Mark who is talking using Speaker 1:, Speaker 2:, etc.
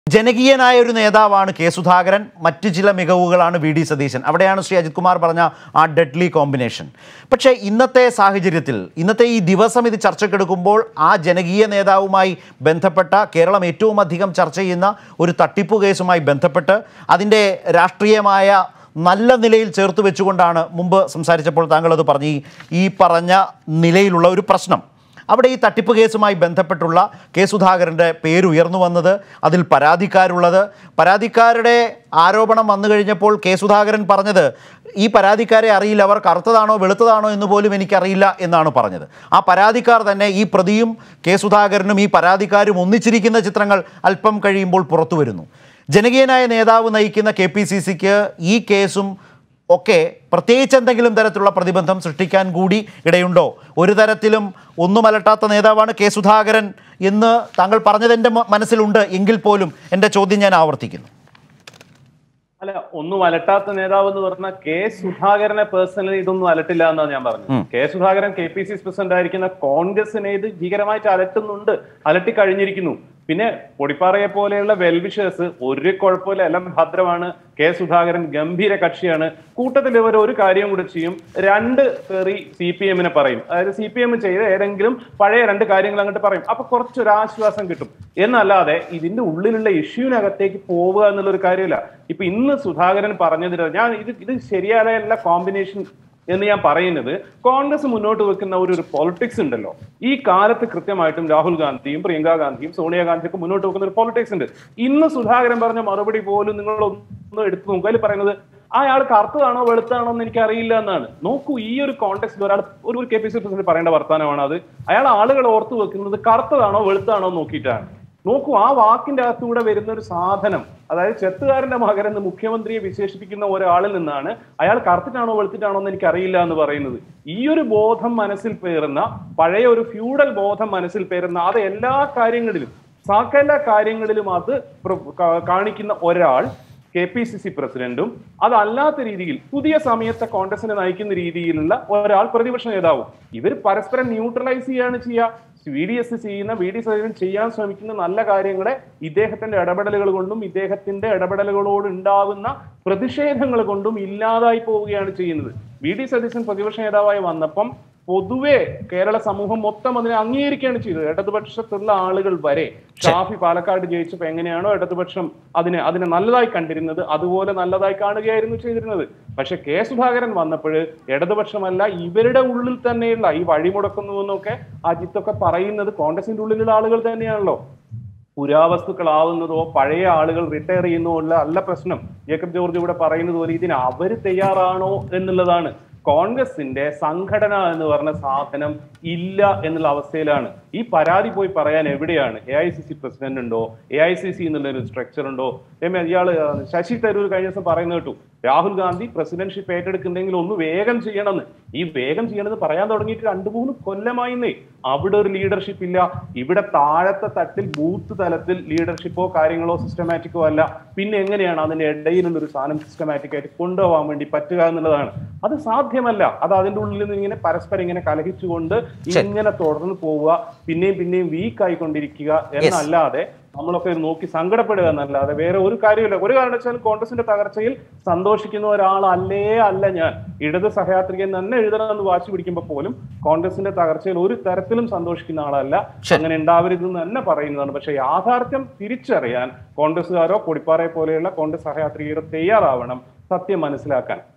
Speaker 1: ജനകീയനായ ഒരു നേതാവാണ് കെ സുധാകരൻ മറ്റ് ചില മികവുകളാണ് വി ഡി സതീശൻ അവിടെയാണ് ശ്രീ അജിത് കുമാർ പറഞ്ഞ ആ ഡെഡ്ലി കോമ്പിനേഷൻ പക്ഷേ ഇന്നത്തെ സാഹചര്യത്തിൽ ഇന്നത്തെ ഈ ദിവസം ഇത് ചർച്ചക്കെടുക്കുമ്പോൾ ആ ജനകീയ നേതാവുമായി ബന്ധപ്പെട്ട കേരളം ഏറ്റവും അധികം ചർച്ച ചെയ്യുന്ന ഒരു തട്ടിപ്പ് കേസുമായി ബന്ധപ്പെട്ട് അതിൻ്റെ രാഷ്ട്രീയമായ നല്ല നിലയിൽ ചേർത്ത് വെച്ചുകൊണ്ടാണ് മുമ്പ് സംസാരിച്ചപ്പോൾ താങ്കൾ അത് പറഞ്ഞു ഈ- ഈ പറഞ്ഞ നിലയിലുള്ള ഒരു പ്രശ്നം അവിടെ ഈ തട്ടിപ്പ് കേസുമായി ബന്ധപ്പെട്ടുള്ള കെ സുധാകരൻ്റെ പേര് ഉയർന്നു വന്നത് അതിൽ പരാതിക്കാരുള്ളത് പരാതിക്കാരുടെ ആരോപണം വന്നു കഴിഞ്ഞപ്പോൾ കെ സുധാകരൻ പറഞ്ഞത് ഈ പരാതിക്കാരെ അറിയില്ല അവർ കറുത്തതാണോ വെളുത്തതാണോ എന്ന് പോലും എനിക്കറിയില്ല എന്നാണ് പറഞ്ഞത് ആ പരാതിക്കാർ തന്നെ ഈ പ്രതിയും കെ സുധാകരനും ഈ പരാതിക്കാരും ഒന്നിച്ചിരിക്കുന്ന ചിത്രങ്ങൾ അല്പം കഴിയുമ്പോൾ പുറത്തു വരുന്നു ജനകീയനായ നേതാവ് നയിക്കുന്ന കെ പി സി സിക്ക് ഈ കേസും ഒക്കെ പ്രത്യേകിച്ച് എന്തെങ്കിലും തരത്തിലുള്ള പ്രതിബന്ധം സൃഷ്ടിക്കാൻ കൂടി ഇടയുണ്ടോ ഒരു തരത്തിലും ഒന്നും അലട്ടാത്ത നേതാവാണ് കെ സുധാകരൻ എന്ന് താങ്കൾ പറഞ്ഞത് എൻ്റെ മ- മനസ്സിലുണ്ട് എങ്കിൽ പോലും എൻ്റെ ചോദ്യം ഞാൻ ആവർത്തിക്കുന്നു
Speaker 2: അല്ല ഒന്നും അലട്ടാത്ത നേതാവ് എന്ന് പറഞ്ഞാൽ കെ സുധാകരനെ പേഴ്സണലി ഇതൊന്നും അലട്ടില്ല എന്നാണ് ഞാൻ പറഞ്ഞത് K Sudhakaran K P C C president ആയിരിക്കുന്ന കോൺഗ്രസിനെ ഇത് ഭീകരമായിട്ട് അലട്ടുന്നുണ്ട് അലട്ടി കഴിഞ്ഞിരിക്കുന്നു പിന്നെ പൊടിപ്പാറയെ പോലെയുള്ള വെൽവിഷേഴ്സ് ഒരു കുഴപ്പമില്ല എല്ലാം ഭദ്രമാണ് കെ സുധാകരൻ ഗംഭീര കക്ഷിയാണ് കൂട്ടത്തിൽ ഇവർ ഒരു കാര്യം കൂടെ ചെയ്യും രണ്ട് തെറി സി പി എമ്മിനെ പറയും അതായത് സി പി എം ചെയ്ത ഏതെങ്കിലും പഴയ രണ്ട് കാര്യങ്ങൾ അങ്ങോട്ട് പറയും അപ്പൊ കുറച്ചൊരു ആശ്വാസം കിട്ടും എന്നല്ലാതെ ഇതിന്റെ ഉള്ളിലുള്ള ഇഷ്യൂവിനകത്തേക്ക് പോവുക എന്നുള്ള ഒരു കാര്യമില്ല ഇപ്പൊ ഇന്ന് സുധാകരൻ പറഞ്ഞതിൽ ഞാൻ ഇത് ഇത് ശരിയായ കോമ്പിനേഷൻ എന്ന് ഞാൻ പറയുന്നത് കോൺഗ്രസ് മുന്നോട്ട് വെക്കുന്ന ഒരു ഒരു പൊളിറ്റിക്സ് ഉണ്ടല്ലോ ഈ കാലത്ത് കൃത്യമായിട്ടും രാഹുൽ ഗാന്ധിയും പ്രിയങ്ക ഗാന്ധിയും സോണിയാഗാന്ധിയും ഒക്കെ മുന്നോട്ട് വെക്കുന്ന ഒരു പൊളിറ്റിക്സ് ഉണ്ട് ഇന്ന് സുധാകരൻ പറഞ്ഞ മറുപടി പോലും നിങ്ങൾ ഒന്ന് എടുത്തു നോക്കുക അതിൽ പറയുന്നത് അയാൾ കറുത്തതാണോ വെളുത്താണോ എന്ന് എനിക്ക് അറിയില്ല എന്നാണ് നോക്കൂ ഈ ഒരു കോണ്ടെക്സ്റ്റിൽ ഒരാൾ ഒരു ഒരു കെ പി സി പ്രസിഡന്റ് പറയേണ്ട വർത്തമാനമാണ് അത് അയാൾ ആളുകൾ ഓർത്തു വെക്കുന്നത് കറുത്തതാണോ വെളുത്താണോ എന്ന് നോക്കിയിട്ടാണ് നോക്കൂ ആ വാക്കിന്റെ അകത്തൂടെ വരുന്ന ഒരു സാധനം അതായത് ചെത്തുകാരന്റെ മകൻ എന്ന് മുഖ്യമന്ത്രിയെ വിശേഷിപ്പിക്കുന്ന ഒരാളിൽ നിന്നാണ് അയാൾ കറുത്തിട്ടാണോ വെളുത്തിട്ടാണോ എന്ന് എനിക്ക് അറിയില്ല എന്ന് പറയുന്നത് ഈ ഒരു ബോധം മനസ്സിൽ പേറുന്ന പഴയ ഒരു ഫ്യൂഡൽ ബോധം മനസ്സിൽ പേറുന്ന അത് എല്ലാ കാര്യങ്ങളിലും സകല കാര്യങ്ങളിലും അത് പ്ര- കാ- കാണിക്കുന്ന ഒരാൾ കെ പി സി സി പ്രസിഡന്റും അതല്ലാത്ത രീതിയിൽ പുതിയ സമയത്തെ കോൺഗ്രസിനെ നയിക്കുന്ന രീതിയിലുള്ള ഒരാൾ പ്രതിപക്ഷ നേതാവും ഇവർ പരസ്പരം ന്യൂട്രലൈസ് ചെയ്യാണ് ചെയ്യുക വി ഡി എസ് ചെയ്യുന്ന വി ഡി സതീശൻ ചെയ്യാൻ ശ്രമിക്കുന്ന നല്ല കാര്യങ്ങളെ ഇദ്ദേഹത്തിന്റെ ഇടപെടലുകൾ കൊണ്ടും ഇദ്ദേഹത്തിന്റെ ഇടപെടലുകളോട് ഉണ്ടാവുന്ന പ്രതിഷേധങ്ങൾ കൊണ്ടും ഇല്ലാതായി പോവുകയാണ് ചെയ്യുന്നത് വി ഡി സതീശൻ പ്രതിപക്ഷ നേതാവായി വന്നപ്പം പൊതുവെ കേരള സമൂഹം മൊത്തം അതിനെ അംഗീകരിക്കുകയാണ് ചെയ്തത് ഇടതുപക്ഷത്തുള്ള ആളുകൾ വരെ ഷാഫി പാലക്കാട് ജയിച്ചപ്പോൾ എങ്ങനെയാണോ ഇടതുപക്ഷം അതിനെ അതിനെ നല്ലതായി കണ്ടിരുന്നത് അതുപോലെ നല്ലതായി കാണുകയായിരുന്നു ചെയ്തിരുന്നത് പക്ഷെ കെ സുധാകരൻ വന്നപ്പോൾ ഇടതുപക്ഷമല്ല ഇവരുടെ ഉള്ളിൽ തന്നെയുള്ള ഈ വഴിമുടക്കുന്നു എന്നൊക്കെ അജിത്തൊക്കെ പറയുന്നത് കോൺഗ്രസിന്റെ ഉള്ളിലുള്ള ആളുകൾ തന്നെയാണല്ലോ പുരാവസ്തുക്കളാവുന്നതോ പഴയ ആളുകൾ റിട്ടയർ ചെയ്യുന്നതോ ഉള്ള അല്ല പ്രശ്നം ജേക്കബ് ജോർജ് ഇവിടെ പറയുന്നത് പോലെ ഇതിന് അവർ തയ്യാറാണോ എന്നുള്ളതാണ് കോൺഗ്രസിന്റെ സംഘടന എന്ന് പറഞ്ഞ സാധനം ഇല്ല എന്നുള്ള അവസ്ഥയിലാണ് ഈ പരാതി പോയി പറയാൻ എവിടെയാണ് A I C C president ഉണ്ടോ എ ഐ സി സി എന്നുള്ള ഒരു സ്ട്രക്ചർ ഉണ്ടോ രമേ ഇയാള് ശശി തരൂർ കഴിഞ്ഞ ദിവസം പറയുന്നത് കേട്ടു രാഹുൽ ഗാന്ധി പ്രസിഡന്റ്ഷിപ്പ് ഏറ്റെടുക്കുന്നെങ്കിൽ ഒന്ന് വേഗം ചെയ്യണമെന്ന് ഈ വേഗം ചെയ്യണമെന്ന് പറയാൻ തുടങ്ങിയിട്ട് രണ്ടു മൂന്ന് കൊല്ലമായിന്നേ അവിടെ ഒരു ലീഡർഷിപ്പ് ഇല്ല ഇവിടെ താഴത്തെ തട്ടിൽ ബൂത്ത് തലത്തിൽ ലീഡർഷിപ്പോ കാര്യങ്ങളോ സിസ്റ്റമാറ്റിക്കോ അല്ല പിന്നെ എങ്ങനെയാണ് അതിന്റെ ഇടയിലുള്ള ഒരു സാധനം സിസ്റ്റമാറ്റിക് ആയിട്ട് കൊണ്ടുപോകാൻ വേണ്ടി പറ്റുക എന്നുള്ളതാണ് അത് സാധ്യമല്ല അത് അതിന്റെ ഉള്ളിൽ നിന്ന് ഇങ്ങനെ പരസ്പരം ഇങ്ങനെ കലഹിച്ചുകൊണ്ട് ഇങ്ങനെ തുടർന്ന് പോവുക പിന്നെയും പിന്നെയും വീക്ക് ആയിക്കൊണ്ടിരിക്കുക എന്നല്ലാതെ നമ്മളൊക്കെ ഇത് നോക്കി സങ്കടപ്പെടുക എന്നല്ലാതെ വേറെ ഒരു കാര്യമില്ല ഒരു കാരണവശാലും കോൺഗ്രസിന്റെ തകർച്ചയിൽ സന്തോഷിക്കുന്ന ഒരാളല്ലേ അല്ല ഞാൻ ഇടത് സഹയാത്രികൻ തന്നെ എഴുതണമെന്ന് വാശി പിടിക്കുമ്പോൾ പോലും കോൺഗ്രസിന്റെ തകർച്ചയിൽ ഒരു തരത്തിലും സന്തോഷിക്കുന്ന ആളല്ല അങ്ങനെ ഉണ്ടാവരുതെന്ന് തന്നെ പറയുന്നതാണ് പക്ഷെ യാഥാർത്ഥ്യം തിരിച്ചറിയാൻ കോൺഗ്രസ്സുകാരോ കൊടിപ്പാറയെ പോലെയുള്ള കോൺഗ്രസ് സഹയാത്രികരോ തയ്യാറാവണം സത്യം മനസ്സിലാക്കാൻ